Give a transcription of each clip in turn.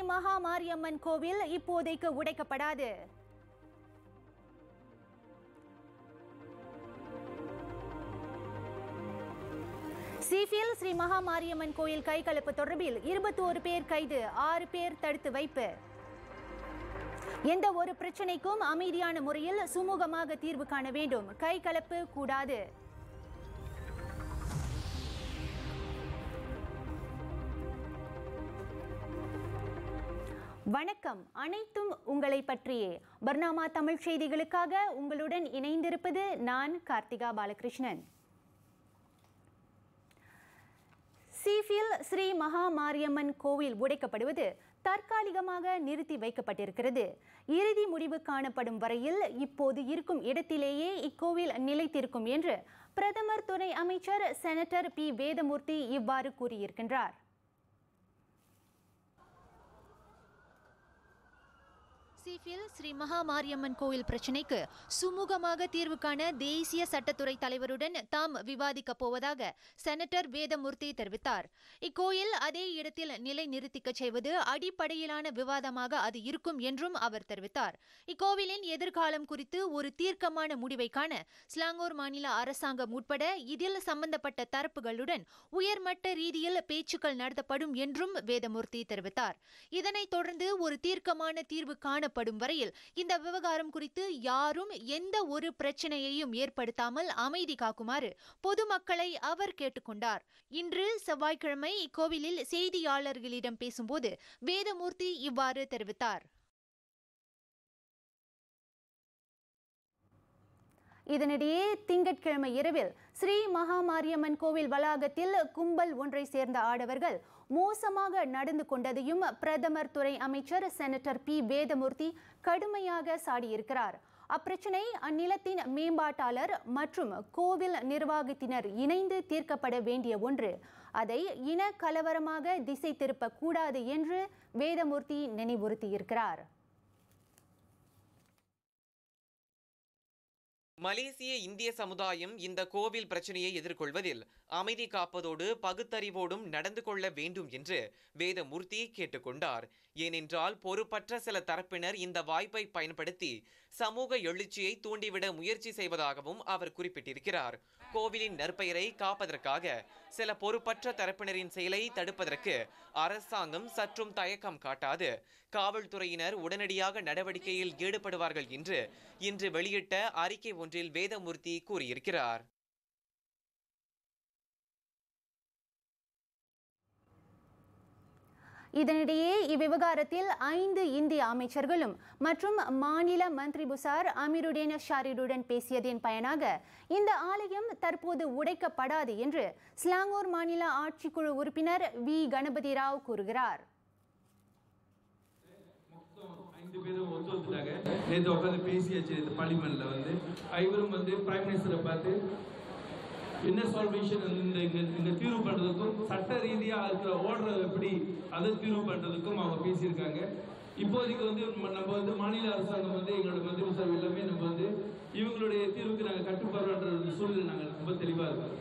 மகா மாரியம்மன் கோவில் இப்போதைக்கு உடைக்கப்படாது சீஃபில் ஸ்ரீ மகா மாரியம்மன் கோயில் கைகலப்பு தொடர்பில் இருபத்தோரு பேர் கைது ஆறு பேர் தடுத்து வைப்பு எந்த ஒரு பிரச்சனைக்கும் அமைதியான முறையில் சுமூகமாக தீர்வு காண வேண்டும் கைகலப்பு கூடாது வணக்கம் அனைத்தும் உங்களை பற்றியே பர்னாமா தமிழ் செய்திகளுக்காக உங்களுடன் இணைந்திருப்பது நான் கார்த்திகா பாலகிருஷ்ணன் சீஃபில் ஸ்ரீ மகா மாரியம்மன் கோவில் உடைக்கப்படுவது தற்காலிகமாக நிறுத்தி வைக்கப்பட்டிருக்கிறது இறுதி முடிவு காணப்படும் வரையில் இப்போது இருக்கும் இடத்திலேயே இக்கோவில் நிலைத்திருக்கும் என்று பிரதமர் துணை அமைச்சர் செனட்டர் பி வேதமூர்த்தி இவ்வாறு கூறியிருக்கின்றார் சீஃபில் ஸ்ரீ மகா மாரியம்மன் கோயில் பிரச்சினைக்கு சுமூகமாக தீர்வு காண தேசிய சட்டத்துறை தலைவருடன் தாம் விவாதிக்கப் போவதாக செனட்டர் வேதமூர்த்தி தெரிவித்தார் இக்கோயில் அதே இடத்தில் நிலை நிறுத்திக்கச் செய்வது அடிப்படையிலான விவாதமாக அது இருக்கும் என்றும் அவர் தெரிவித்தார் இக்கோவிலின் எதிர்காலம் குறித்து ஒரு தீர்க்கமான முடிவை காண ஸ்லாங்கூர் மாநில அரசாங்கம் உட்பட இதில் சம்பந்தப்பட்ட தரப்புகளுடன் உயர்மட்ட ரீதியில் பேச்சுக்கள் நடத்தப்படும் என்றும் வேதமூர்த்தி தெரிவித்தார் இதனைத் தொடர்ந்து ஒரு தீர்க்கமான தீர்வு காணப்படும் வரையில் இந்த விவகாரம் குறித்து யாரும் எந்த ஒரு பிரச்சனையையும் ஏற்படுத்தாமல் அமைதி காக்குமாறு பொதுமக்களை அவர் கேட்டுக்கொண்டார் இன்று செவ்வாய்க்கிழமை இக்கோவிலில் செய்தியாளர்களிடம் பேசும்போது வேதமூர்த்தி இவ்வாறு தெரிவித்தார் இதனிடையே திங்கட்கிழமை இரவில் ஸ்ரீ மகா மாரியம்மன் கோவில் வளாகத்தில் கும்பல் ஒன்றை சேர்ந்த ஆடவர்கள் மோசமாக நடந்து கொண்டதையும் பிரதமர் துறை அமைச்சர் செனட்டர் பி வேதமூர்த்தி கடுமையாக சாடியிருக்கிறார் அப்பிரச்சினை அந்நிலத்தின் மேம்பாட்டாளர் மற்றும் கோவில் நிர்வாகத்தினர் இணைந்து தீர்க்கப்பட வேண்டிய ஒன்று அதை இன கலவரமாக திசை திருப்பக் கூடாது என்று வேதமூர்த்தி நினைவுறுத்தியிருக்கிறார் மலேசிய இந்திய சமுதாயம் இந்த கோவில் பிரச்சனையை எதிர்கொள்வதில் அமைதி காப்பதோடு பகுத்தறிவோடும் நடந்து கொள்ள வேண்டும் என்று வேதமூர்த்தி கேட்டுக்கொண்டார் ஏனென்றால் பொறுப்பற்ற சில தரப்பினர் இந்த வாய்ப்பை பயன்படுத்தி சமூக எழுச்சியை தூண்டிவிட முயற்சி செய்வதாகவும் அவர் குறிப்பிட்டிருக்கிறார் கோவிலின் நற்பெயரை காப்பதற்காக சில பொறுப்பற்ற தரப்பினரின் செயலை தடுப்பதற்கு அரசாங்கம் சற்றும் தயக்கம் காட்டாது காவல்துறையினர் உடனடியாக நடவடிக்கையில் ஈடுபடுவார்கள் என்று இன்று வெளியிட்ட அறிக்கை ஒன்றில் வேதமூர்த்தி கூறியிருக்கிறார் இதனிடையே இவ்விவகாரத்தில் ஐந்து இந்திய அமைச்சர்களும் மற்றும் மாநில மந்திரி புசார் அமீருடேன் ஷாரிடுடன் பேசியதின் பயனாக இந்த ஆலயம் தற்போது உடைக்கப்படாது என்று ஸ்லாங்கூர் மாநில ஆட்சிக்குழு உறுப்பினர் வி கணபதி ராவ் கூறுகிறார் ஐந்து பேரும் ஒத்து வந்துட்டாங்க நேற்று உட்காந்து பேசியாச்சு இந்த பார்லிமெண்ட்ல வந்து இவரும் வந்து பிரைம் மினிஸ்டரை பார்த்து என்ன சால்வேஷன் இந்த இங்க இங்க தீர்வு பண்றதுக்கும் சட்ட ரீதியா இருக்கிற ஓடுறது எப்படி அதை தீர்வு பண்றதுக்கும் அவங்க பேசியிருக்காங்க இப்போதைக்கு வந்து ம- நம்ம வந்து மாநில அரசாங்கம் வந்து எங்களோட மந்திரி சார் எல்லாமே நம்ம வந்து இவங்களுடைய தீர்வுக்கு நாங்கள் கட்டுப்படுறோன்ற ஒரு சூழ்நிலை நாங்கள் ரொம்ப தெளிவா இருக்கோம்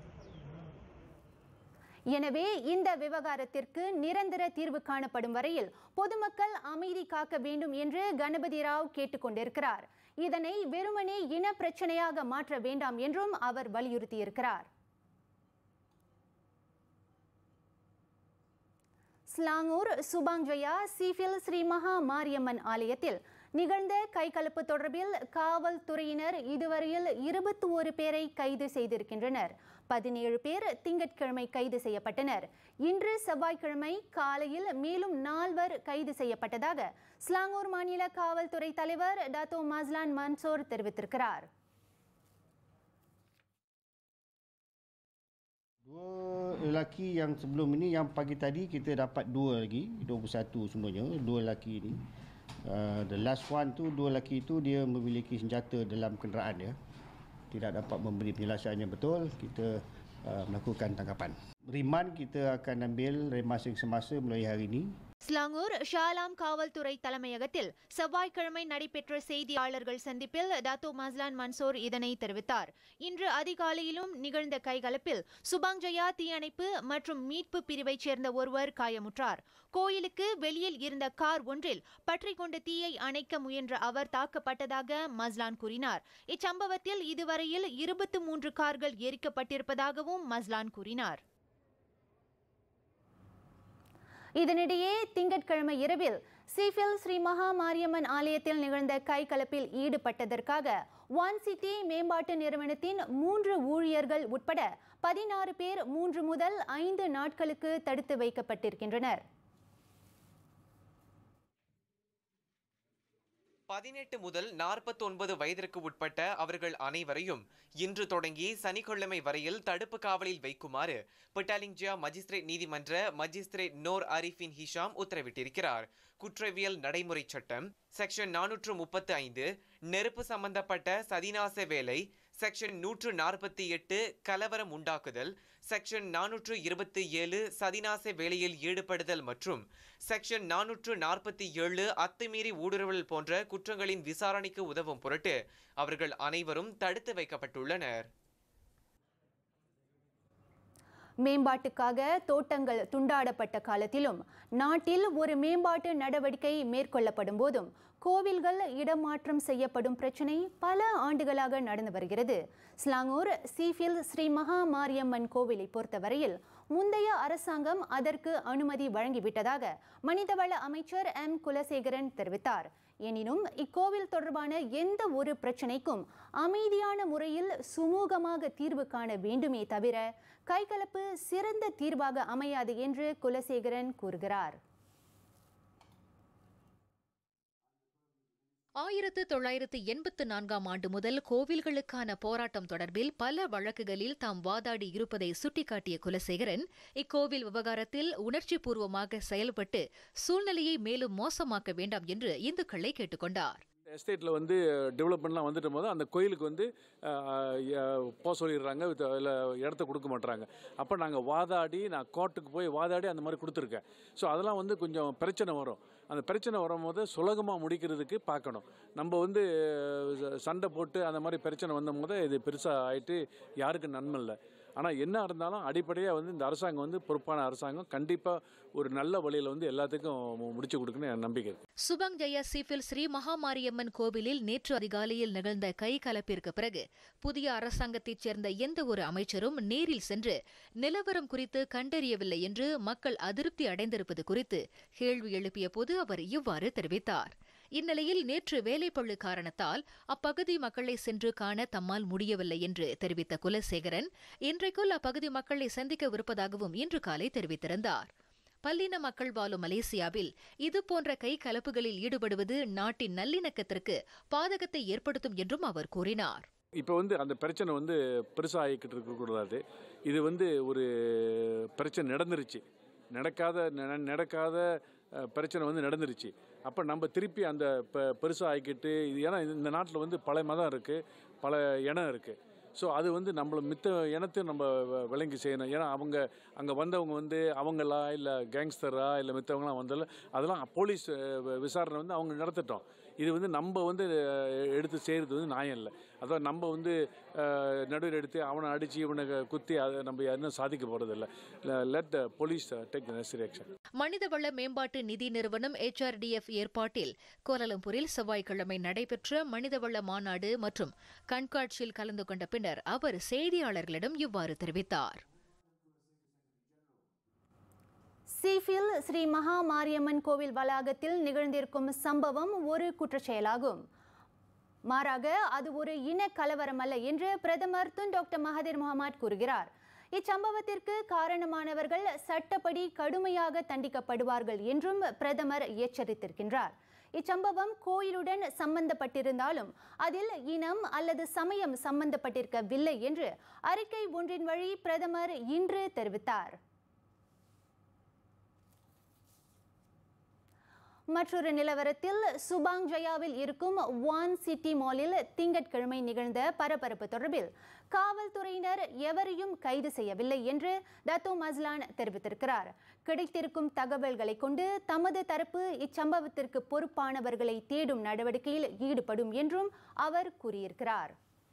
எனவே இந்த விவகாரத்திற்கு நிரந்தர தீர்வு காணப்படும் வரையில் பொதுமக்கள் அமைதி காக்க வேண்டும் என்று கணபதி ராவ் கேட்டுக்கொண்டிருக்கிறார் இதனை வெறுமனே இன பிரச்சனையாக மாற்ற வேண்டாம் என்றும் அவர் வலியுறுத்தியிருக்கிறார் ஸ்லாங்கூர் சுபாங்ஜயா சீஃபில் ஸ்ரீ மகா மாரியம்மன் ஆலயத்தில் நிகழ்ந்த கைகலப்பு தொடர்பில் காவல்துறையினர் இதுவரையில் இருபத்தி ஒரு பேரை கைது செய்திருக்கின்றனர் பதினேழு பேர் திங்கட்கிழமை கைது செய்யப்பட்டனர் இன்று செவ்வாய்க்கிழமை காலையில் மேலும் நால்வர் கைது செய்யப்பட்டதாக ஸ்லாங்கூர் மாநில காவல்துறை தலைவர் டாத்தோ மஸ்லான் மன்சோர் தெரிவித்திருக்கிறார் Dua lelaki yang sebelum ini yang pagi tadi kita dapat dua lagi 21 semuanya dua lelaki ini uh, the last one tu dua lelaki itu dia memiliki senjata dalam kenderaan dia tidak dapat memberi penjelasan yang betul kita uh, melakukan tangkapan riman kita akan ambil remasa semasa mulai hari ini Selangor ஷாலாம் காவல்துறை தலைமையகத்தில் செவ்வாய்க்கிழமை நடைபெற்ற செய்தியாளர்கள் சந்திப்பில் Dato Maslan Mansor இதனை தெரிவித்தார் இன்று அதிகாலையிலும் நிகழ்ந்த கைகலப்பில் சுபாங்ஜயா தீயணைப்பு மற்றும் மீட்பு பிரிவைச் சேர்ந்த ஒருவர் காயமுற்றார் கோயிலுக்கு வெளியில் இருந்த கார் ஒன்றில் பற்றிக் கொண்ட தீயை அணைக்க முயன்ற அவர் தாக்கப்பட்டதாக மஸ்லான் கூறினார் இச்சம்பவத்தில் இதுவரையில் இருபத்து மூன்று கார்கள் எரிக்கப்பட்டிருப்பதாகவும் மஸ்லான் கூறினார் இதனிடையே திங்கட்கிழமை இரவில் சீஃபில் ஸ்ரீ மகா மாரியம்மன் ஆலயத்தில் நிகழ்ந்த கைகலப்பில் ஈடுபட்டதற்காக ஒன் சிட்டி மேம்பாட்டு நிறுவனத்தின் மூன்று ஊழியர்கள் உட்பட பதினாறு பேர் மூன்று முதல் ஐந்து நாட்களுக்கு தடுத்து வைக்கப்பட்டிருக்கின்றனர் பதினெட்டு முதல் நாற்பத்தொன்பது வயதிற்கு உட்பட்ட அவர்கள் அனைவரையும் இன்று தொடங்கி சனிக்கிழமை வரையில் தடுப்பு காவலில் வைக்குமாறு பிட்டாலிங்ஜியா மஜிஸ்ட்ரேட் நீதிமன்ற மஜிஸ்ட்ரேட் நோர் அரிஃபின் ஹிஷாம் உத்தரவிட்டிருக்கிறார் குற்றவியல் நடைமுறை சட்டம் செக்ஷன் நானூற்று முப்பத்து ஐந்து நெருப்பு சம்பந்தப்பட்ட சதிநாச வேலை செக்ஷன் நூற்று நாற்பத்தி எட்டு கலவரம் உண்டாக்குதல் செக்ஷன் நானூற்று இருபத்தி ஏழு சதிநாச வேலையில் ஈடுபடுதல் மற்றும் செக்ஷன் நானூற்று நாற்பத்தி ஏழு அத்துமீறி ஊடுருவல் போன்ற குற்றங்களின் விசாரணைக்கு உதவும் பொருட்டு அவர்கள் அனைவரும் தடுத்து வைக்கப்பட்டுள்ளனர் மேம்பாட்டுக்காக தோட்டங்கள் துண்டாடப்பட்ட காலத்திலும் நாட்டில் ஒரு மேம்பாட்டு நடவடிக்கை மேற்கொள்ளப்படும் போதும் கோவில்கள் இடமாற்றம் செய்யப்படும் பிரச்சினை பல ஆண்டுகளாக நடந்து வருகிறது ஸ்லாங்கூர் சீஃபில் ஸ்ரீ மகா மாரியம்மன் கோவிலை பொறுத்தவரையில் முந்தைய அரசாங்கம் அதற்கு அனுமதி வழங்கிவிட்டதாக மனிதவள அமைச்சர் எம் குலசேகரன் தெரிவித்தார் எனினும் இக்கோவில் தொடர்பான எந்த ஒரு பிரச்சனைக்கும் அமைதியான முறையில் சுமூகமாக தீர்வு காண வேண்டுமே தவிர கைகலப்பு சிறந்த தீர்வாக அமையாது என்று குலசேகரன் கூறுகிறார் ஆயிரத்து தொள்ளாயிரத்து எண்பத்து நான்காம் ஆண்டு முதல் கோவில்களுக்கான போராட்டம் தொடர்பில் பல வழக்குகளில் தாம் வாதாடி இருப்பதை சுட்டிக்காட்டிய குலசேகரன் இக்கோவில் விவகாரத்தில் உணர்ச்சிபூர்வமாக செயல்பட்டு சூழ்நிலையை மேலும் மோசமாக்க வேண்டாம் என்று இந்துக்களை கேட்டுக்கொண்டார் எஸ்டேட்டில் வந்து டெவலப்மெண்ட்லாம் வந்துட்டு போது அந்த கோயிலுக்கு வந்து போக சொல்லிடுறாங்க இல்லை இடத்த கொடுக்க மாட்டுறாங்க அப்போ நாங்கள் வாதாடி நான் கோர்ட்டுக்கு போய் வாதாடி அந்த மாதிரி கொடுத்துருக்கேன் ஸோ அதெல்லாம் வந்து கொஞ்சம் பிரச்சனை வரும் அந்த பிரச்சனை வரும்போது சுலகமாக முடிக்கிறதுக்கு பார்க்கணும் நம்ம வந்து சண்டை போட்டு அந்த மாதிரி பிரச்சனை வந்த போது இது பெருசாக ஆகிட்டு யாருக்கும் நன்மை இல்லை ஆனால் என்ன இருந்தாலும் அடிப்படையாக வந்து இந்த அரசாங்கம் வந்து பொறுப்பான அரசாங்கம் கண்டிப்பாக ஒரு நல்ல வழியில் வந்து எல்லாத்துக்கும் முடிச்சு கொடுக்குன்னு என் நம்பிக்கை இருக்கு சுபங் ஜெய சீஃபில் ஸ்ரீ மகாமாரியம்மன் கோவிலில் நேற்று அதிகாலையில் நிகழ்ந்த கை கலப்பிற்கு பிறகு புதிய அரசாங்கத்தைச் சேர்ந்த எந்த ஒரு அமைச்சரும் நேரில் சென்று நிலவரம் குறித்து கண்டறியவில்லை என்று மக்கள் அதிருப்தி அடைந்திருப்பது குறித்து கேள்வி எழுப்பிய போது அவர் இவ்வாறு தெரிவித்தார் இந்நிலையில் நேற்று வேலைப்பள்ளு காரணத்தால் அப்பகுதி மக்களை சென்று காண தம்மால் முடியவில்லை என்று தெரிவித்த குலசேகரன் இன்றைக்குள் அப்பகுதி மக்களை சந்திக்கவிருப்பதாகவும் இன்று காலை தெரிவித்திருந்தார் பல்லின மக்கள் வாழும் மலேசியாவில் இதுபோன்ற கை கலப்புகளில் ஈடுபடுவது நாட்டின் நல்லிணக்கத்திற்கு பாதகத்தை ஏற்படுத்தும் என்றும் அவர் கூறினார் இப்போ வந்து அந்த பிரச்சனை வந்து பெருசாக ஆகிக்கிட்டு இருக்கக்கூடாது இது வந்து ஒரு பிரச்சனை நடந்துருச்சு நடக்காத நடக்காத பிரச்சனை வந்து நடந்துருச்சு அப்போ நம்ம திருப்பி அந்த பெருசாக ஆகிக்கிட்டு இது ஏன்னா இந்த நாட்டில் வந்து பல மதம் இருக்குது பல இனம் இருக்குது ஸோ அது வந்து நம்மள மித்த இனத்தையும் நம்ம விளங்கி செய்யணும் ஏன்னா அவங்க அங்கே வந்தவங்க வந்து அவங்களா இல்லை கேங்ஸ்டரா இல்லை மித்தவங்களாம் வந்தாலும் அதெல்லாம் போலீஸ் விசாரணை வந்து அவங்க நடத்திட்டோம் இது வந்து நம்ம வந்து எடுத்து செய்கிறது வந்து நியாயம் இல்லை அதான் நம்ம வந்து நடுவில் எடுத்து அவனை அடித்து இவனை குத்தி அதை நம்ம இன்னும் சாதிக்க போகிறதில்ல let the police take the necessary action மனிதவள மேம்பாட்டு நிதி நிறுவனம் எச்ஆர்டிஎஃப் ஏற்பாட்டில் கோலாலம்பூரில் செவ்வாய்க்கிழமை நடைபெற்ற மனிதவள மாநாடு மற்றும் கண்காட்சியில் கலந்து கொண்ட பின்னர் அவர் செய்தியாளர்களிடம் இவ்வாறு தெரிவித்தார் சீஃபில் ஸ்ரீ மகா மாரியம்மன் கோவில் வளாகத்தில் நிகழ்ந்திருக்கும் சம்பவம் ஒரு குற்றச்செயலாகும் மாறாக அது ஒரு இன கலவரம் அல்ல என்று பிரதமர் துன் டாக்டர் மஹதிர் முகமது கூறுகிறார் இச்சம்பவத்திற்கு காரணமானவர்கள் சட்டப்படி கடுமையாக தண்டிக்கப்படுவார்கள் என்றும் பிரதமர் எச்சரித்திருக்கின்றார் இச்சம்பவம் கோயிலுடன் சம்பந்தப்பட்டிருந்தாலும் அதில் இனம் அல்லது சமயம் சம்பந்தப்பட்டிருக்கவில்லை என்று அறிக்கை ஒன்றின் வழி பிரதமர் இன்று தெரிவித்தார் மற்றொரு நிலவரத்தில் சுபாங் ஜயாவில் இருக்கும் ஒன் சிட்டி மாலில் திங்கட்கிழமை நிகழ்ந்த பரபரப்பு தொடர்பில் காவல்துறையினர் எவரையும் கைது செய்யவில்லை என்று தத்தோ மஸ்லான் தெரிவித்திருக்கிறார் கிடைத்திருக்கும் தகவல்களை கொண்டு தமது தரப்பு இச்சம்பவத்திற்கு பொறுப்பானவர்களை தேடும் நடவடிக்கையில் ஈடுபடும் என்றும் அவர் கூறியிருக்கிறார்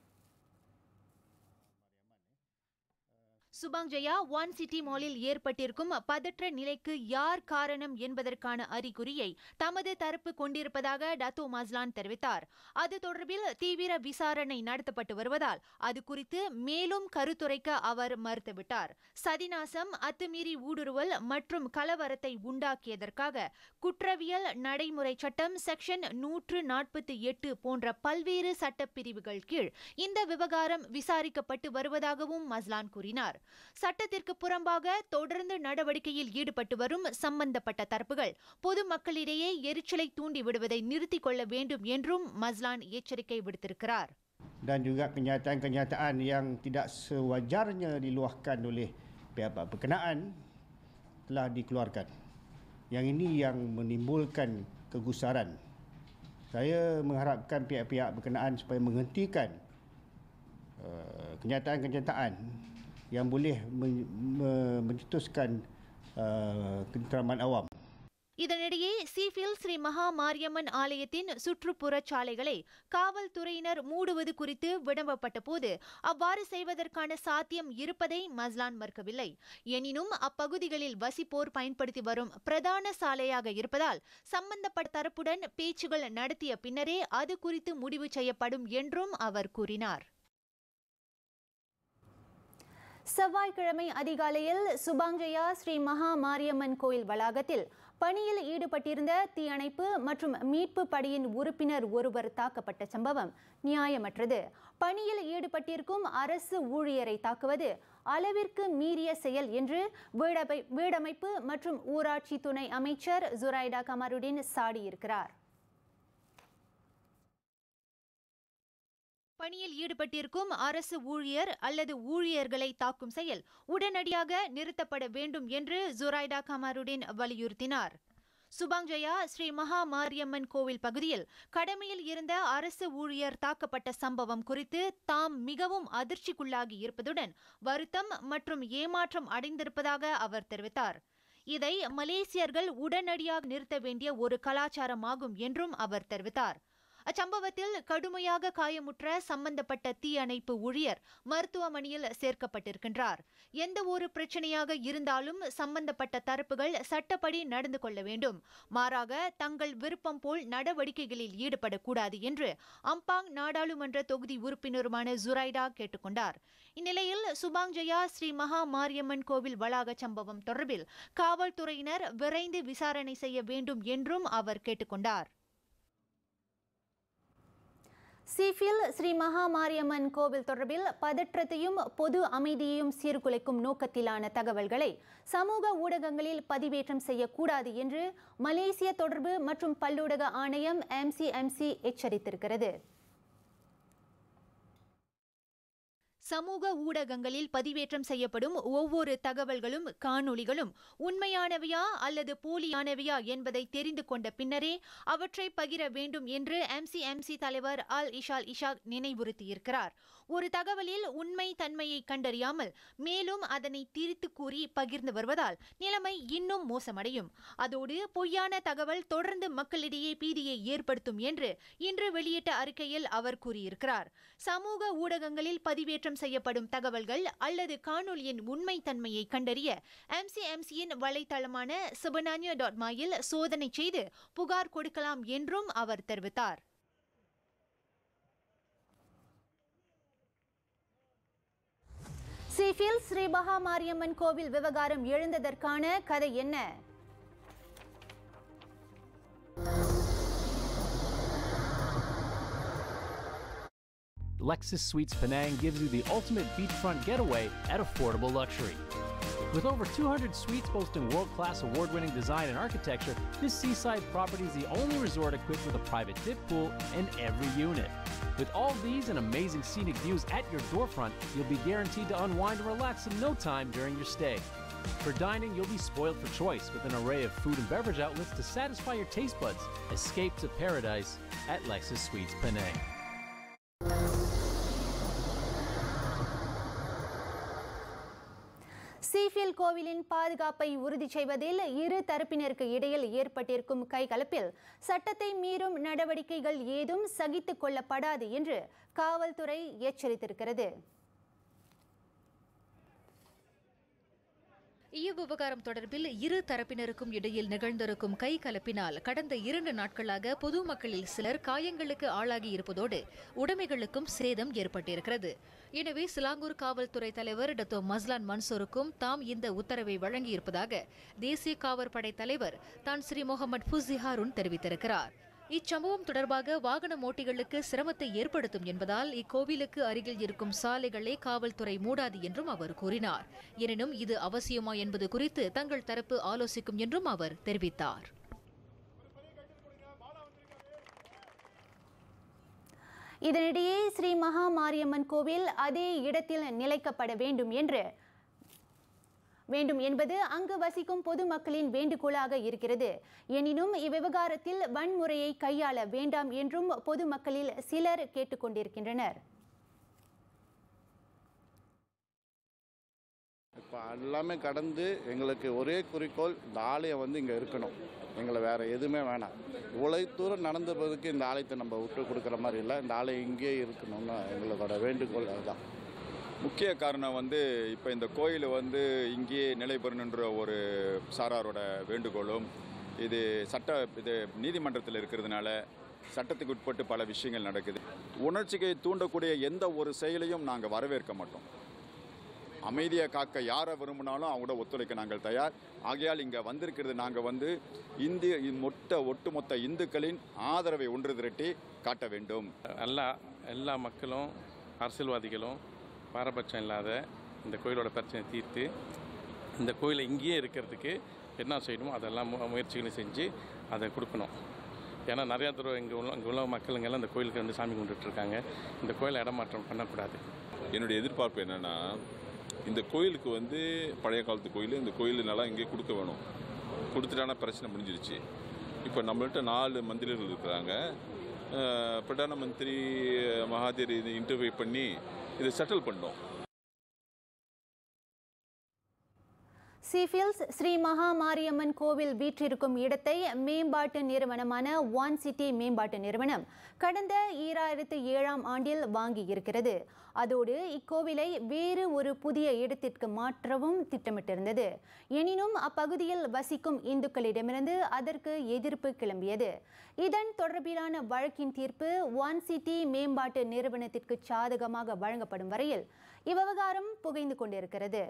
சுபாங் ஜெயா ஒன் சிட்டி மாலில் ஏற்பட்டிருக்கும் பதற்ற நிலைக்கு யார் காரணம் என்பதற்கான அறிகுறியை தமது தரப்பு கொண்டிருப்பதாக டத்தோ மஸ்லான் தெரிவித்தார் அது தொடர்பில் தீவிர விசாரணை நடத்தப்பட்டு வருவதால் அது குறித்து மேலும் கருத்துரைக்க அவர் மறுத்துவிட்டார் சதிநாசம் அத்துமீறி ஊடுருவல் மற்றும் கலவரத்தை உண்டாக்கியதற்காக குற்றவியல் நடைமுறை சட்டம் செக்ஷன் நூற்று நாற்பத்தி எட்டு போன்ற பல்வேறு சட்டப்பிரிவுகள் கீழ் இந்த விவகாரம் விசாரிக்கப்பட்டு வருவதாகவும் மஸ்லான் கூறினார் சட்டத்திற்கு புறம்பாக தொடர்ந்து நடவடிக்கையில் ஈடுபட்டு வரும் சம்பந்தப்பட்ட தரப்புகள் பொதுமக்களிடையே எரிச்சலை தூண்டி விடுவதை நிறுத்திக் கொள்ள வேண்டும் என்றும் மஸ்லான் எச்சரிக்கை விடுத்திருக்கிறார் dan juga kenyataan-kenyataan yang tidak sewajarnya diluahkan oleh pihak-pihak berkenaan telah dikeluarkan. Yang ini yang menimbulkan kegusaran. Saya mengharapkan pihak-pihak berkenaan supaya menghentikan uh, kenyataan-kenyataan yang boleh men- me- mencetuskan uh, ketenteraman awam. இதனிடையே சீஃபில் ஸ்ரீ மகா மாரியம்மன் ஆலயத்தின் சுற்றுப்புற சாலைகளை காவல்துறையினர் மூடுவது குறித்து விளம்பப்பட்ட போது அவ்வாறு செய்வதற்கான சாத்தியம் இருப்பதை மஸ்லான் மறுக்கவில்லை எனினும் அப்பகுதிகளில் வசிப்போர் பயன்படுத்தி வரும் பிரதான சாலையாக இருப்பதால் சம்பந்தப்பட்ட தரப்புடன் பேச்சுகள் நடத்திய பின்னரே அது குறித்து முடிவு செய்யப்படும் என்றும் அவர் கூறினார் செவ்வாய்க்கிழமை அதிகாலையில் சுபாங்ஜயா ஸ்ரீ மகா மாரியம்மன் கோயில் வளாகத்தில் பணியில் ஈடுபட்டிருந்த தீயணைப்பு மற்றும் மீட்பு படையின் உறுப்பினர் ஒருவர் தாக்கப்பட்ட சம்பவம் நியாயமற்றது பணியில் ஈடுபட்டிருக்கும் அரசு ஊழியரை தாக்குவது அளவிற்கு மீறிய செயல் என்று வீடமை வீடமைப்பு மற்றும் ஊராட்சி துணை அமைச்சர் ஜுரைடா கமருடின் சாடியிருக்கிறார் பணியில் ஈடுபட்டிருக்கும் அரசு ஊழியர் அல்லது ஊழியர்களை தாக்கும் செயல் உடனடியாக நிறுத்தப்பட வேண்டும் என்று ஜுரைடா கமாருடின் வலியுறுத்தினார் சுபாங்ஜயா ஸ்ரீ மகா மாரியம்மன் கோவில் பகுதியில் கடமையில் இருந்த அரசு ஊழியர் தாக்கப்பட்ட சம்பவம் குறித்து தாம் மிகவும் அதிர்ச்சிக்குள்ளாகி இருப்பதுடன் வருத்தம் மற்றும் ஏமாற்றம் அடைந்திருப்பதாக அவர் தெரிவித்தார் இதை மலேசியர்கள் உடனடியாக நிறுத்த வேண்டிய ஒரு கலாச்சாரமாகும் என்றும் அவர் தெரிவித்தார் அச்சம்பவத்தில் கடுமையாக காயமுற்ற சம்பந்தப்பட்ட தீயணைப்பு ஊழியர் மருத்துவமனையில் சேர்க்கப்பட்டிருக்கின்றார் எந்த ஒரு பிரச்சனையாக இருந்தாலும் சம்பந்தப்பட்ட தரப்புகள் சட்டப்படி நடந்து கொள்ள வேண்டும் மாறாக தங்கள் விருப்பம் போல் நடவடிக்கைகளில் ஈடுபடக்கூடாது என்று அம்பாங் நாடாளுமன்ற தொகுதி உறுப்பினருமான ஜுரைடா கேட்டுக்கொண்டார் இந்நிலையில் சுபாங்ஜயா ஸ்ரீ மகா மாரியம்மன் கோவில் வளாக சம்பவம் தொடர்பில் காவல்துறையினர் விரைந்து விசாரணை செய்ய வேண்டும் என்றும் அவர் கேட்டுக்கொண்டார் சீஃபில் ஸ்ரீ மகா மாரியம்மன் கோவில் தொடர்பில் பதற்றத்தையும் பொது அமைதியையும் சீர்குலைக்கும் நோக்கத்திலான தகவல்களை சமூக ஊடகங்களில் பதிவேற்றம் செய்யக்கூடாது என்று மலேசிய தொடர்பு மற்றும் பல்லூடக ஆணையம் எம்சிஎம்சி எச்சரித்திருக்கிறது சமூக ஊடகங்களில் பதிவேற்றம் செய்யப்படும் ஒவ்வொரு தகவல்களும் காணொளிகளும் உண்மையானவையா அல்லது போலியானவையா என்பதை தெரிந்து கொண்ட பின்னரே அவற்றை பகிர வேண்டும் என்று எம்சிஎம்சி தலைவர் அல் இஷால் இஷாக் நினைவுறுத்தியிருக்கிறார் ஒரு தகவலில் உண்மை தன்மையை கண்டறியாமல் மேலும் அதனை திரித்து கூறி பகிர்ந்து வருவதால் நிலைமை இன்னும் மோசமடையும் அதோடு பொய்யான தகவல் தொடர்ந்து மக்களிடையே பீதியை ஏற்படுத்தும் என்று இன்று வெளியிட்ட அறிக்கையில் அவர் கூறியிருக்கிறார் சமூக ஊடகங்களில் பதிவேற்றம் செய்யப்படும் தகவல்கள் அல்லது காணொலியின் உண்மை தன்மையை கண்டறிய எம்சிஎம்சியின் வலைத்தளமான சிபனானியோ டாட் மாயில் சோதனை செய்து புகார் கொடுக்கலாம் என்றும் அவர் தெரிவித்தார் சீஃபில் ஸ்ரீ மகா மாரியம்மன் கோவில் விவகாரம் எழுந்ததற்கான கதை என்ன Lexus Suites Penang gives you the ultimate beachfront getaway at affordable luxury. With over 200 suites boasting world class award winning design and architecture, this seaside property is the only resort equipped with a private dip pool in every unit. With all these and amazing scenic views at your doorfront, you'll be guaranteed to unwind and relax in no time during your stay. For dining, you'll be spoiled for choice with an array of food and beverage outlets to satisfy your taste buds. Escape to paradise at Lexus Suites Penang. சீஃபில் கோவிலின் பாதுகாப்பை உறுதி செய்வதில் இரு தரப்பினருக்கு இடையில் ஏற்பட்டிருக்கும் கைகலப்பில் சட்டத்தை மீறும் நடவடிக்கைகள் ஏதும் சகித்துக் கொள்ளப்படாது என்று காவல்துறை எச்சரித்திருக்கிறது இவ்விவகாரம் தொடர்பில் இரு தரப்பினருக்கும் இடையில் நிகழ்ந்திருக்கும் கை கலப்பினால் கடந்த இரண்டு நாட்களாக பொதுமக்களில் சிலர் காயங்களுக்கு ஆளாகி இருப்பதோடு உடைமைகளுக்கும் சேதம் ஏற்பட்டிருக்கிறது எனவே சிலாங்கூர் காவல்துறை தலைவர் டத்தோ மஸ்லான் மன்சூருக்கும் தாம் இந்த உத்தரவை வழங்கியிருப்பதாக தேசிய காவற்படை தலைவர் தான் ஸ்ரீ முகமது ஃபுசி ஹாரூன் தெரிவித்திருக்கிறார் இச்சம்பவம் தொடர்பாக வாகன ஓட்டிகளுக்கு சிரமத்தை ஏற்படுத்தும் என்பதால் இக்கோவிலுக்கு அருகில் இருக்கும் சாலைகளை காவல்துறை மூடாது என்றும் அவர் கூறினார் எனினும் இது அவசியமா என்பது குறித்து தங்கள் தரப்பு ஆலோசிக்கும் என்றும் அவர் தெரிவித்தார் இதனிடையே ஸ்ரீ மகா மாரியம்மன் கோவில் அதே இடத்தில் நிலைக்கப்பட வேண்டும் என்று வேண்டும் என்பது அங்கு வசிக்கும் பொதுமக்களின் வேண்டுகோளாக இருக்கிறது எனினும் இவ்விவகாரத்தில் வன்முறையை கையாள வேண்டாம் என்றும் பொதுமக்களில் சிலர் கேட்டுக்கொண்டிருக்கின்றனர் இப்போ எல்லாமே கடந்து எங்களுக்கு ஒரே குறிக்கோள் இந்த ஆலயம் வந்து இங்கே இருக்கணும் எங்களை வேறு எதுவுமே வேணாம் இவ்வளோ தூரம் நடந்ததுக்கு இந்த ஆலயத்தை நம்ம விட்டு கொடுக்குற மாதிரி இல்லை இந்த ஆலயம் இங்கேயே இருக்கணும்னு எங்களோட வேண்டுகோள் அதுதான் முக்கிய காரணம் வந்து இப்போ இந்த கோயில் வந்து இங்கேயே நிலை பெறணுன்ற ஒரு சாராரோட வேண்டுகோளும் இது சட்ட இது நீதிமன்றத்தில் இருக்கிறதுனால சட்டத்துக்கு உட்பட்டு பல விஷயங்கள் நடக்குது உணர்ச்சியை தூண்டக்கூடிய எந்த ஒரு செயலையும் நாங்கள் வரவேற்க மாட்டோம் அமைதியை காக்க யாரை விரும்பினாலும் அவங்களோட ஒத்துழைக்க நாங்கள் தயார் ஆகையால் இங்கே வந்திருக்கிறது நாங்கள் வந்து இந்திய மொத்த ஒட்டுமொத்த இந்துக்களின் ஆதரவை ஒன்று திரட்டி காட்ட வேண்டும் எல்லா எல்லா மக்களும் அரசியல்வாதிகளும் பாரபட்சம் இல்லாத இந்த கோயிலோட பிரச்சனை தீர்த்து இந்த கோயிலை இங்கேயே இருக்கிறதுக்கு என்ன செய்யணுமோ அதெல்லாம் மு- முயற்சிகளை செஞ்சு அதை கொடுக்கணும் ஏன்னா நிறையா தூரம் இங்கே உள்ள இங்கே உள்ள மக்களுங்கெல்லாம் இந்த கோயிலுக்கு வந்து சாமி கும்பிட்டுட்டு இருக்காங்க இந்த கோயிலை இடமாற்றம் பண்ணக்கூடாது என்னுடைய எதிர்பார்ப்பு என்னென்னா இந்த கோயிலுக்கு வந்து பழைய காலத்து கோயில் இந்த கோயில் நல்லா இங்கே கொடுக்க வேணும் கொடுத்துட்டானா பிரச்சனை முடிஞ்சிருச்சு இப்போ நம்மள்ட்ட நாலு மந்திரிகள் இருக்கிறாங்க அஹ், பிரதான மந்திரி மகாதீர் இது இன்டர்வியூ பண்ணி இதை செட்டில் பண்ணோம் சீஃபில்ஸ் ஸ்ரீ மகா மாரியம்மன் கோவில் வீற்றிருக்கும் இடத்தை மேம்பாட்டு நிறுவனமான ஒன் சிட்டி மேம்பாட்டு நிறுவனம் கடந்த ஈராயிரத்து ஏழாம் ஆண்டில் வாங்கி இருக்கிறது அதோடு இக்கோவிலை வேறு ஒரு புதிய இடத்திற்கு மாற்றவும் திட்டமிட்டிருந்தது எனினும் அப்பகுதியில் வசிக்கும் இந்துக்களிடமிருந்து அதற்கு எதிர்ப்பு கிளம்பியது இதன் தொடர்பிலான வழக்கின் தீர்ப்பு ஒன் சிட்டி மேம்பாட்டு நிறுவனத்திற்கு சாதகமாக வழங்கப்படும் வரையில் இவ்விவகாரம் புகைந்து கொண்டிருக்கிறது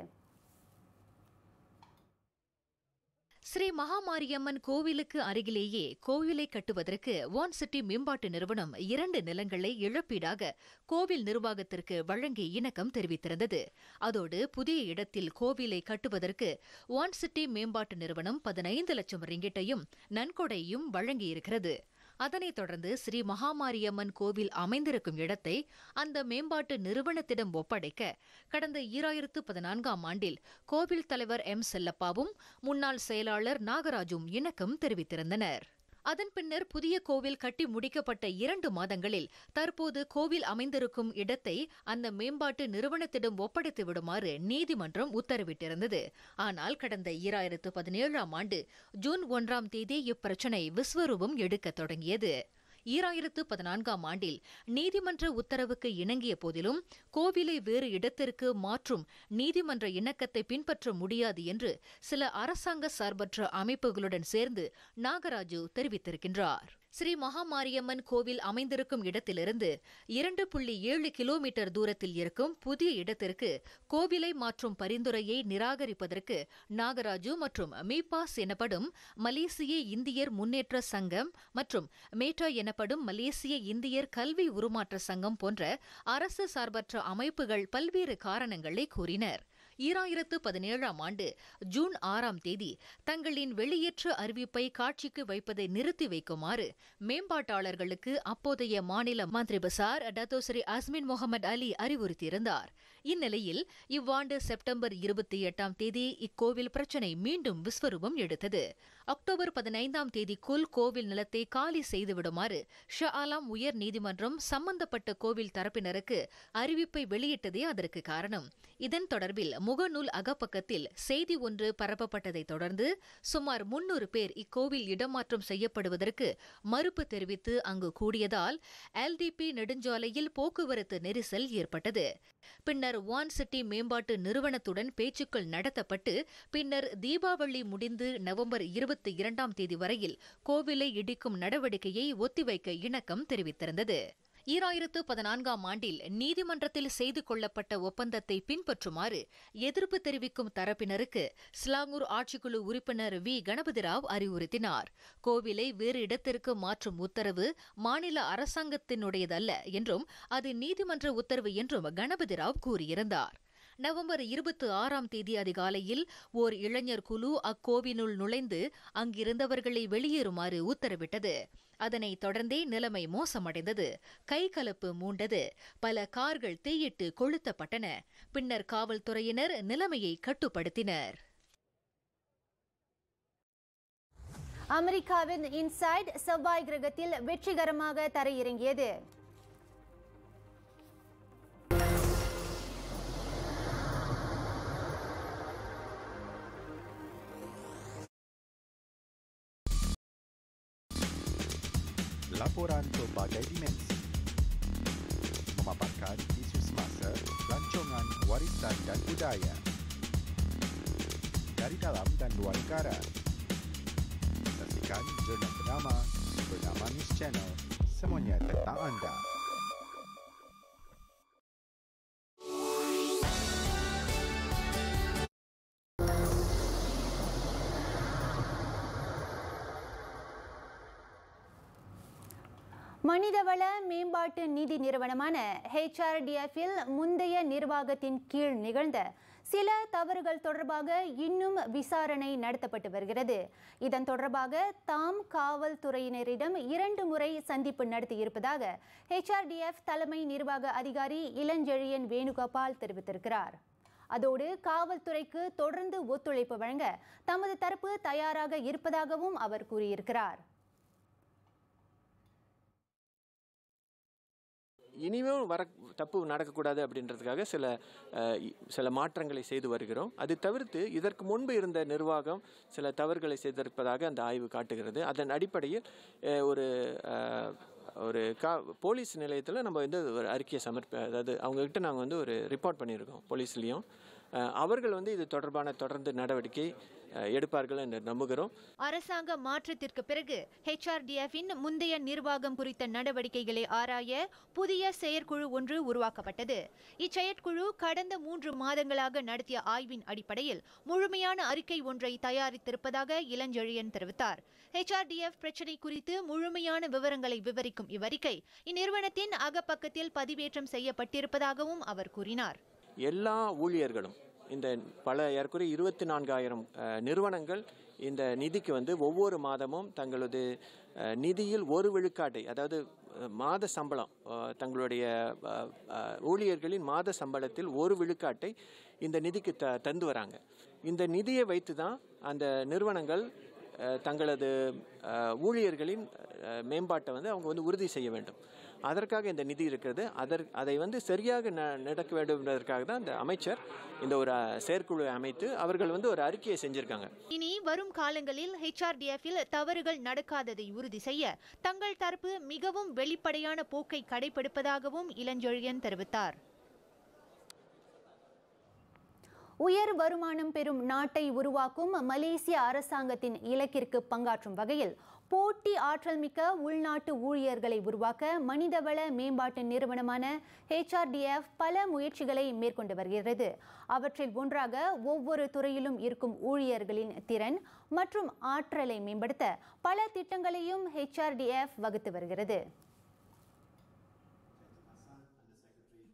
ஸ்ரீ மகாமாரியம்மன் கோவிலுக்கு அருகிலேயே கோவிலை கட்டுவதற்கு வான் சிட்டி மேம்பாட்டு நிறுவனம் இரண்டு நிலங்களை இழப்பீடாக கோவில் நிர்வாகத்திற்கு வழங்கி இணக்கம் தெரிவித்திருந்தது அதோடு புதிய இடத்தில் கோவிலை கட்டுவதற்கு வான் சிட்டி மேம்பாட்டு நிறுவனம் பதினைந்து லட்சம் ரிங்கிட்டையும் நன்கொடையும் வழங்கியிருக்கிறது அதனைத் தொடர்ந்து ஸ்ரீ மகாமாரியம்மன் கோவில் அமைந்திருக்கும் இடத்தை அந்த மேம்பாட்டு நிறுவனத்திடம் ஒப்படைக்க கடந்த ஈராயிரத்து பதினான்காம் ஆண்டில் கோவில் தலைவர் எம் செல்லப்பாவும் முன்னாள் செயலாளர் நாகராஜும் இணக்கம் தெரிவித்திருந்தனர் அதன் பின்னர் புதிய கோவில் கட்டி முடிக்கப்பட்ட இரண்டு மாதங்களில் தற்போது கோவில் அமைந்திருக்கும் இடத்தை அந்த மேம்பாட்டு நிறுவனத்திடம் ஒப்படைத்து விடுமாறு நீதிமன்றம் உத்தரவிட்டிருந்தது ஆனால் கடந்த ஈராயிரத்து பதினேழாம் ஆண்டு ஜூன் ஒன்றாம் தேதி இப்பிரச்சினை விஸ்வரூபம் எடுக்கத் தொடங்கியது ஈராயிரத்து பதினான்காம் ஆண்டில் நீதிமன்ற உத்தரவுக்கு இணங்கிய போதிலும் கோவிலை வேறு இடத்திற்கு மாற்றும் நீதிமன்ற இணக்கத்தை பின்பற்ற முடியாது என்று சில அரசாங்க சார்பற்ற அமைப்புகளுடன் சேர்ந்து நாகராஜு தெரிவித்திருக்கின்றார் ஸ்ரீ மகாமாரியம்மன் கோவில் அமைந்திருக்கும் இடத்திலிருந்து இரண்டு புள்ளி ஏழு கிலோமீட்டர் தூரத்தில் இருக்கும் புதிய இடத்திற்கு கோவிலை மாற்றும் பரிந்துரையை நிராகரிப்பதற்கு நாகராஜு மற்றும் மீபாஸ் எனப்படும் மலேசிய இந்தியர் முன்னேற்ற சங்கம் மற்றும் மேட்டா எனப்படும் மலேசிய இந்தியர் கல்வி உருமாற்ற சங்கம் போன்ற அரசு சார்பற்ற அமைப்புகள் பல்வேறு காரணங்களை கூறினர் ஈராயிரத்து பதினேழாம் ஆண்டு ஜூன் ஆறாம் தேதி தங்களின் வெளியேற்ற அறிவிப்பை காட்சிக்கு வைப்பதை நிறுத்தி வைக்குமாறு மேம்பாட்டாளர்களுக்கு அப்போதைய மாநில மந்திரி பசார் டத்தோஸ்ரீ அஸ்மின் முகமது அலி அறிவுறுத்தியிருந்தார் இந்நிலையில் இவ்வாண்டு செப்டம்பர் இருபத்தி எட்டாம் தேதி இக்கோவில் பிரச்சினை மீண்டும் விஸ்வரூபம் எடுத்தது அக்டோபர் பதினைந்தாம் தேதிக்குள் கோவில் நிலத்தை காலி செய்துவிடுமாறு ஷா ஆலாம் உயர் நீதிமன்றம் சம்பந்தப்பட்ட கோவில் தரப்பினருக்கு அறிவிப்பை வெளியிட்டதே அதற்கு காரணம் இதன் தொடர்பில் முகநூல் அகப்பக்கத்தில் செய்தி ஒன்று பரப்பப்பட்டதைத் தொடர்ந்து சுமார் முன்னூறு பேர் இக்கோவில் இடமாற்றம் செய்யப்படுவதற்கு மறுப்பு தெரிவித்து அங்கு கூடியதால் எல்டிபி நெடுஞ்சாலையில் போக்குவரத்து நெரிசல் ஏற்பட்டது பின்னர் வான் சிட்டி மேம்பாட்டு நிறுவனத்துடன் பேச்சுக்கள் நடத்தப்பட்டு பின்னர் தீபாவளி முடிந்து நவம்பர் இருபத்தி இரண்டாம் தேதி வரையில் கோவிலை இடிக்கும் நடவடிக்கையை ஒத்திவைக்க இணக்கம் தெரிவித்திருந்தது ஈராயிரத்து பதினான்காம் ஆண்டில் நீதிமன்றத்தில் செய்து கொள்ளப்பட்ட ஒப்பந்தத்தை பின்பற்றுமாறு எதிர்ப்பு தெரிவிக்கும் தரப்பினருக்கு ஸ்லாங்கூர் ஆட்சிக்குழு உறுப்பினர் வி கணபதிராவ் அறிவுறுத்தினார் கோவிலை வேறு இடத்திற்கு மாற்றும் உத்தரவு மாநில அரசாங்கத்தினுடையதல்ல என்றும் அது நீதிமன்ற உத்தரவு என்றும் கணபதிராவ் கூறியிருந்தார் நவம்பர் இருபத்தி ஆறாம் தேதி அதிகாலையில் ஓர் இளைஞர் குழு அக்கோவினுள் நுழைந்து அங்கிருந்தவர்களை வெளியேறுமாறு உத்தரவிட்டது அதனைத் தொடர்ந்தே நிலைமை மோசமடைந்தது கைகலப்பு மூண்டது பல கார்கள் தீயிட்டு கொளுத்தப்பட்டன பின்னர் காவல்துறையினர் நிலைமையை கட்டுப்படுத்தினர் அமெரிக்காவின் இன்சைட் செவ்வாய் கிரகத்தில் வெற்றிகரமாக தரையிறங்கியது Laporan berbagai dimensi memaparkan isu semasa, rancangan warisan dan budaya dari dalam dan luar negara. Saksikan jurnal bernama Bernama News Channel semuanya tentang anda. மனிதவள மேம்பாட்டு நிதி நிறுவனமான ஹெச்ஆர்டிஎஃப்பில் முந்தைய நிர்வாகத்தின் கீழ் நிகழ்ந்த சில தவறுகள் தொடர்பாக இன்னும் விசாரணை நடத்தப்பட்டு வருகிறது இதன் தொடர்பாக தாம் காவல்துறையினரிடம் இரண்டு முறை சந்திப்பு நடத்தியிருப்பதாக ஹெச்ஆர்டிஎஃப் தலைமை நிர்வாக அதிகாரி இளஞ்செழியன் வேணுகோபால் தெரிவித்திருக்கிறார் அதோடு காவல்துறைக்கு தொடர்ந்து ஒத்துழைப்பு வழங்க தமது தரப்பு தயாராக இருப்பதாகவும் அவர் கூறியிருக்கிறார் இனிமேல் வர தப்பு நடக்கக்கூடாது அப்படின்றதுக்காக சில அஹ், இ- சில மாற்றங்களை செய்து வருகிறோம் அது தவிர்த்து இதற்கு முன்பு இருந்த நிர்வாகம் சில தவறுகளை செய்திருப்பதாக அந்த ஆய்வு காட்டுகிறது அதன் அடிப்படையில் அஹ், ஒரு அஹ், ஒரு கா போலீஸ் நிலையத்தில் நம்ம வந்து ஒரு அறிக்கையை சமர்ப்ப அதாவது அவங்கக்கிட்ட நாங்கள் வந்து ஒரு ரிப்போர்ட் பண்ணியிருக்கோம் போலீஸ்லேயும் அவர்கள் வந்து இது தொடர்பான தொடர்ந்து நடவடிக்கை அஹ், எடுப்பார்கள் என்று நம்புகிறோம் அரசாங்க மாற்றத்திற்கு பிறகு ஹெச்ஆர்டிஎஃப்பின் முந்தைய நிர்வாகம் குறித்த நடவடிக்கைகளை ஆராய புதிய செயற்குழு ஒன்று உருவாக்கப்பட்டது இச்செயற்குழு கடந்த மூன்று மாதங்களாக நடத்திய ஆய்வின் அடிப்படையில் முழுமையான அறிக்கை ஒன்றை தயாரித்திருப்பதாக இளஞ்செழியன் தெரிவித்தார் ஹெச்ஆர்டிஎஃப் பிரச்சினை குறித்து முழுமையான விவரங்களை விவரிக்கும் இவ்வறிக்கை இந்நிறுவனத்தின் அகப்பக்கத்தில் பதிவேற்றம் செய்யப்பட்டிருப்பதாகவும் அவர் கூறினார் எல்லா ஊழியர்களும் இந்த பல ஏறக்குறைய இருபத்தி நான்காயிரம் அஹ், நிறுவனங்கள் இந்த நிதிக்கு வந்து ஒவ்வொரு மாதமும் தங்களது அஹ், நிதியில் ஒரு விழுக்காட்டை அதாவது அஹ், மாத சம்பளம் அஹ், தங்களுடைய அஹ், அஹ், ஊழியர்களின் மாத சம்பளத்தில் ஒரு விழுக்காட்டை இந்த நிதிக்கு த தந்து வராங்க இந்த நிதியை வைத்து தான் அந்த நிறுவனங்கள் அஹ், தங்களது அஹ், ஊழியர்களின் அஹ், மேம்பாட்டை வந்து அவங்க வந்து உறுதி செய்ய வேண்டும் அதற்காக இந்த நிதி இருக்கிறது அதற் அதை வந்து சரியாக ந நடக்க வேண்டும் என்பதற்காக தான் இந்த அமைச்சர் இந்த ஒரு அஹ், செயற்குழு அமைத்து அவர்கள் வந்து ஒரு அறிக்கையை செஞ்சிருக்காங்க இனி வரும் காலங்களில் ஹெச்ஆர்டிஎஃப்பில் தவறுகள் நடக்காததை உறுதி செய்ய தங்கள் தரப்பு மிகவும் வெளிப்படையான போக்கை கடைபிடிப்பதாகவும் இளஞ்செழியன் தெரிவித்தார் உயர் வருமானம் பெறும் நாட்டை உருவாக்கும் மலேசிய அரசாங்கத்தின் இலக்கிற்கு பங்காற்றும் வகையில் போட்டி ஆற்றல் மிக்க உள்நாட்டு ஊழியர்களை உருவாக்க மனிதவள மேம்பாட்டு நிறுவனமான ஹெச்ஆர்டிஎஃப் பல முயற்சிகளை மேற்கொண்டு வருகிறது அவற்றில் ஒன்றாக ஒவ்வொரு துறையிலும் இருக்கும் ஊழியர்களின் திறன் மற்றும் ஆற்றலை மேம்படுத்த பல திட்டங்களையும் ஹெச்ஆர்டிஎஃப் வகுத்து வருகிறது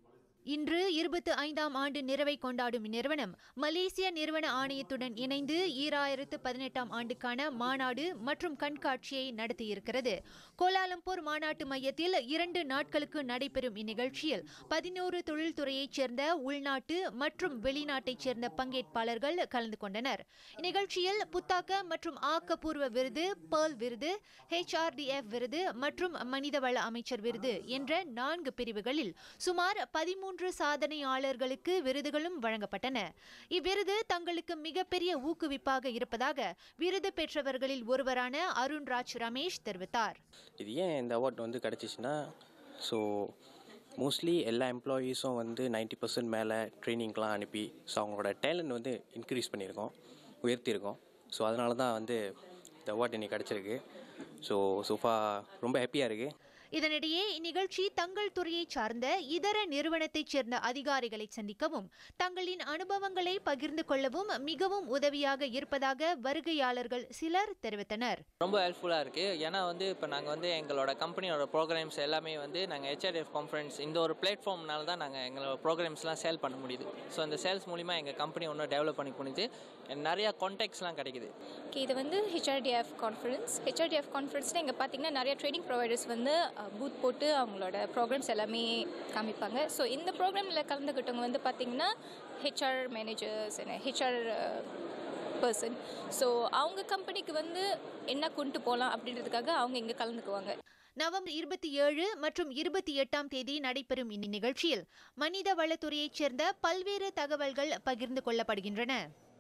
இன்று இருபத்து ஐந்தாம் ஆண்டு நிறைவை கொண்டாடும் இந்நிறுவனம் மலேசிய நிறுவன ஆணையத்துடன் இணைந்து ஈராயிரத்து பதினெட்டாம் ஆண்டுக்கான மாநாடு மற்றும் கண்காட்சியை நடத்தியிருக்கிறது கோலாலம்பூர் மாநாட்டு மையத்தில் இரண்டு நாட்களுக்கு நடைபெறும் இந்நிகழ்ச்சியில் பதினோரு தொழில்துறையைச் சேர்ந்த உள்நாட்டு மற்றும் வெளிநாட்டைச் சேர்ந்த பங்கேற்பாளர்கள் கலந்து கொண்டனர் இந்நிகழ்ச்சியில் புத்தாக்க மற்றும் ஆக்கப்பூர்வ விருது பேர்ல் விருது ஹெச்ஆர்டிஎஃப் விருது மற்றும் மனிதவள அமைச்சர் விருது என்ற நான்கு பிரிவுகளில் சுமார் பதிமூன்று சாதனையாளர்களுக்கு விருதுகளும் வழங்கப்பட்டன இவ்விருது தங்களுக்கு மிகப்பெரிய ஊக்குவிப்பாக இருப்பதாக விருது பெற்றவர்களில் ஒருவரான அருண்ராஜ் ரமேஷ் தெரிவித்தார் இது ஏன் இந்த அவார்ட் வந்து கிடச்சிச்சின்னா ஸோ மோஸ்ட்லி எல்லா எம்ப்ளாயீஸும் வந்து நைன்ட்டி பர்சன்ட் மேலே ட்ரைனிங்க்கெலாம் அனுப்பி ஸோ அவங்களோட டேலண்ட் வந்து இன்க்ரீஸ் பண்ணியிருக்கோம் உயர்த்தியிருக்கோம் ஸோ அதனால தான் வந்து இந்த அவார்ட் இன்னைக்கு கிடச்சிருக்கு ஸோ சோஃபா ரொம்ப ஹாப்பியாக இருக்குது இதனிடையே இந்நிகழ்ச்சி தங்கள் துறையைச் சார்ந்த இதர நிறுவனத்தைச் சேர்ந்த அதிகாரிகளை சந்திக்கவும் தங்களின் அனுபவங்களை பகிர்ந்து கொள்ளவும் மிகவும் உதவியாக இருப்பதாக வருகையாளர்கள் சிலர் தெரிவித்தனர் ரொம்ப ஹெல்ப்ஃபுல்லாக இருக்குது ஏன்னா வந்து இப்போ நாங்கள் வந்து எங்களோட கம்பெனியோட ப்ரோக்ராம்ஸ் எல்லாமே வந்து நாங்கள் ஹெச்ஆர்எஃப் கான்ஃபரன்ஸ் இந்த ஒரு பிளாட்ஃபார்ம்னால தான் நாங்கள் எங்களோட ப்ரோக்ராம்ஸ்லாம் சேல் பண்ண முடியுது ஸோ அந்த சேல்ஸ் மூலிமா எங்கள் கம்பெனி ஒன்றும் டெவலப் பண்ணி முடியுது நிறையா கான்டாக்ட்ஸ்லாம் கிடைக்குது ஓகே இது வந்து ஹெச்ஆர்டிஎஃப் கான்ஃபரன்ஸ் ஹெச்ஆர்டிஎஃப் கான்ஃபரன்ஸில் இங்கே பார்த்தீங்கன்னா நிறைய ட்ரைனிங் ப்ரொவைடர்ஸ் வந்து பூத் போட்டு அவங்களோட ப்ரோக்ராம்ஸ் எல்லாமே காமிப்பாங்க ஸோ இந்த ப்ரோக்ராமில் கலந்துக்கிட்டவங்க வந்து பார்த்தீங்கன்னா HR managers HR person so அவங்க கம்பெனிக்கு வந்து என்ன கொண்டு போகலாம் அப்படின்றதுக்காக அவங்க இங்கே கலந்துக்குவாங்க நவம்பர் இருபத்தி ஏழு மற்றும் இருபத்தி எட்டாம் தேதி நடைபெறும் இந்நிகழ்ச்சியில் மனித வளத்துறையைச் சேர்ந்த பல்வேறு தகவல்கள் பகிர்ந்து கொள்ளப்படுகின்றன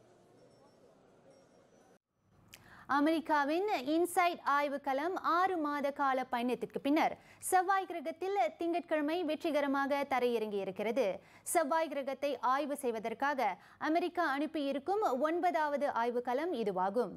அமெரிக்காவின் இன்சைட் ஆய்வுக்களம் ஆறு மாத கால பயணத்திற்கு பின்னர் செவ்வாய் கிரகத்தில் திங்கட்கிழமை வெற்றிகரமாக தரையிறங்கி இருக்கிறது செவ்வாய் கிரகத்தை ஆய்வு செய்வதற்காக அமெரிக்கா அனுப்பியிருக்கும் ஒன்பதாவது ஆய்வுக்களம் இதுவாகும்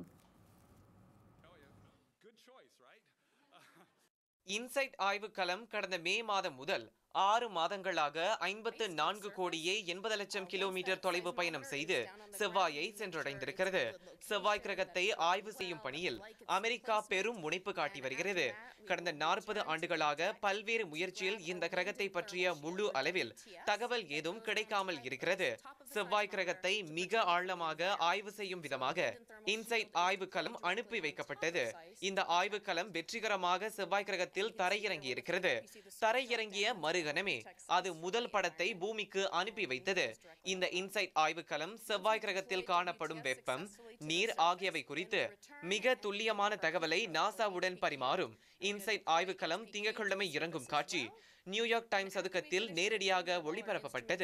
இன்சைட் ஆய்வுக்களம் கடந்த மே மாதம் முதல் ஆறு மாதங்களாக ஐம்பத்து நான்கு கோடியே எண்பது லட்சம் கிலோமீட்டர் தொலைவு பயணம் செய்து செவ்வாயை சென்றடைந்திருக்கிறது செவ்வாய் கிரகத்தை ஆய்வு செய்யும் பணியில் அமெரிக்கா பெரும் முனைப்பு காட்டி வருகிறது கடந்த நாற்பது ஆண்டுகளாக பல்வேறு முயற்சியில் இந்த கிரகத்தை பற்றிய முழு அளவில் தகவல் ஏதும் கிடைக்காமல் இருக்கிறது செவ்வாய் கிரகத்தை மிக ஆழமாக ஆய்வு செய்யும் விதமாக இன்சைட் ஆய்வுக்களம் அனுப்பி வைக்கப்பட்டது இந்த ஆய்வுக்களம் வெற்றிகரமாக செவ்வாய் கிரகத்தில் தரையிறங்கி இருக்கிறது தரையிறங்கிய மறுகணமே அது முதல் படத்தை பூமிக்கு அனுப்பி வைத்தது இந்த இன்சைட் ஆய்வுக்களம் செவ்வாய் கிரகத்தில் காணப்படும் வெப்பம் நீர் ஆகியவை குறித்து மிக துல்லியமான தகவலை நாசாவுடன் பரிமாறும் இன்சைட் ஆய்வுக்களம் திங்கட்கிழமை இறங்கும் காட்சி நியூயார்க் டைம்ஸ் சதுக்கத்தில் நேரடியாக ஒளிபரப்பப்பட்டது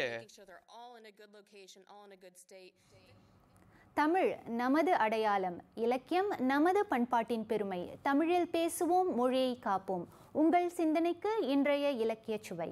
தமிழ் நமது அடையாளம் இலக்கியம் நமது பண்பாட்டின் பெருமை தமிழில் பேசுவோம் மொழியை காப்போம் உங்கள் சிந்தனைக்கு இன்றைய இலக்கிய சுவை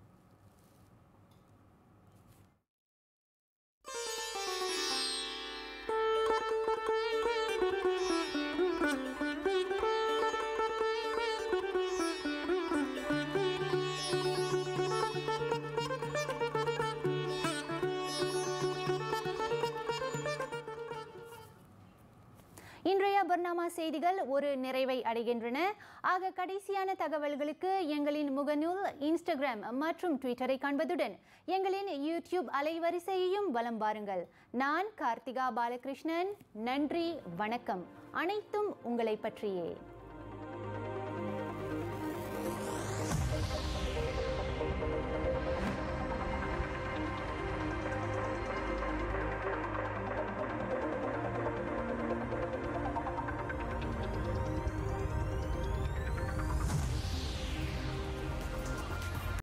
இன்றைய பர்னாமா செய்திகள் ஒரு நிறைவை அடைகின்றன ஆக கடைசியான தகவல்களுக்கு எங்களின் முகநூல் இன்ஸ்டாகிராம் மற்றும் ட்விட்டரை காண்பதுடன் எங்களின் யூடியூப் அலைவரிசையையும் வலம் பாருங்கள் நான் கார்த்திகா பாலகிருஷ்ணன் நன்றி வணக்கம் அனைத்தும் உங்களை பற்றியே